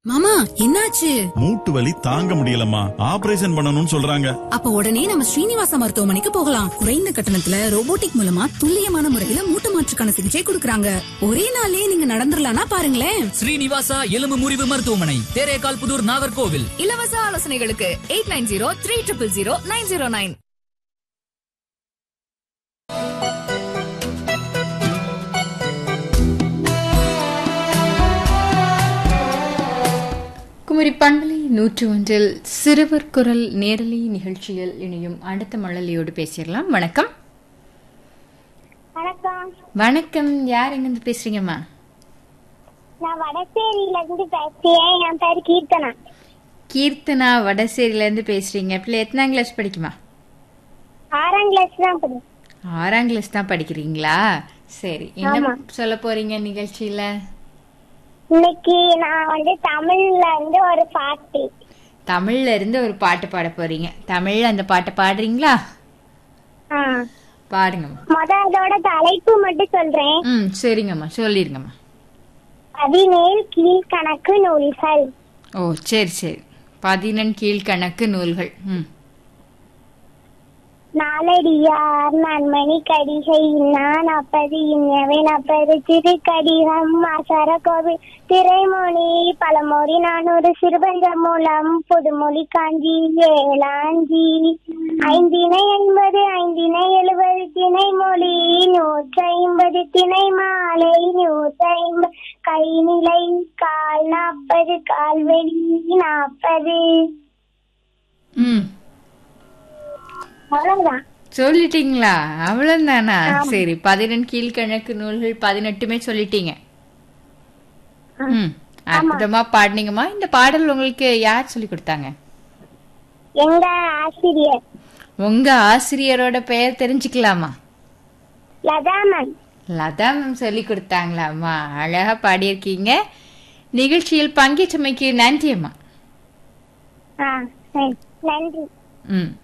மாமா என்னாச்சு மூட்டு வலி தாங்க முடியலம்மா ஆபரேஷன் பண்ணணும்னு சொல்றாங்க அப்ப உடனே நம்ம ஸ்ரீனிவாச மருத்துவமனைக்கு போகலாம் குறைந்த கட்டணத்துல ரோபோட்டிக் மூலமா துல்லியமான முறையில மூட்டு மாற்றுக்கான சிகிச்சை கொடுக்கறாங்க ஒரே நாள்லயே நீங்க நடந்துடலாம்னா பாருங்களேன் ஸ்ரீனிவாசா எலும்பு முறிவு மருத்துவமனை தேரேகால் புதூர் நாகர்கோவில் இலவச ஆலோசனைகளுக்கு eight nine zero three triple zero nine zero nine Kumari பண்பலை நூற்று ஒன்றில் சிறுவர் குரல் நேரலை நிகழ்ச்சியில் இணையும் அடுத்த மழலையோடு பேசிடலாம் வணக்கம் வணக்கம் வணக்கம் யார் எங்கிருந்து பேசுறீங்கம்மா நான் வடசேரியில இருந்து பேசுறேன் என் பேரு கீர்த்தனா கீர்த்தனா வடசேரியில இருந்து பேசுறீங்க பிள்ளை எத்தனாம் கிளாஸ் படிக்குமா ஆறாம் கிளாஸ் தான் படிக்கிறேன் ஆறாம் கிளாஸ் தான் படிக்கிறீங்களா சரி என்ன ஆமா. சொல்ல போறீங்க நிகழ்ச்சியில இன்னைக்கு நான் வந்து தமிழ்ல இருந்து ஒரு பாட்டு தமிழ்ல இருந்து ஒரு பாட்டு பாட போறீங்க தமிழ்ல அந்த பாட்டை பாடுறீங்களா ஆ. பாடுங்கம்மா முத அதோட தலைப்பு மட்டும் சொல்றேன் ம் சரிங்கம்மா சொல்லிருங்கம்மா பதினேழு கீழ்கணக்கு நூல்கள் ஓ சரி சரி பதினெண் கீழ்கணக்கு நூல்கள் ம் நாலடியார் நன்மணி கடிகை நான் அப்பது இன்னவை நப்பது திருக்கடிகம் அசர கோவில் திரைமொழி பழமொழி நானூறு சிறுபஞ்ச மூலம் புதுமொழி காஞ்சி ஏழாஞ்சி ஐந்தினை ஐம்பது ஐந்தினை எழுபது திணை மொழி நூற்றி ஐம்பது திணை மாலை நூற்றி ஐம்பது கைநிலை கால் நாற்பது கால்வெளி நாற்பது ம் அவ்வளவுதான் சொல்லிட்டீங்களா அவ்வளவுதானா சரி பதினெண் கீழ்கணக்கு நூல்கள் பதினெட்டுமே சொல்லிட்டீங்க ம் அற்புதமா பாடினீங்கம்மா இந்த பாடல் உங்களுக்கு யார் சொல்லி கொடுத்தாங்க எங்க ஆசிரியர் உங்க ஆசிரியரோட பெயர் தெரிஞ்சுக்கலாமா லதாமன் லதா மேம் சொல்லி கொடுத்தாங்களாம்மா அழகா பாடியிருக்கீங்க நிகழ்ச்சியில் பங்கேற்றமைக்கு நன்றி அம்மா ஆ சரி. நன்றி ம்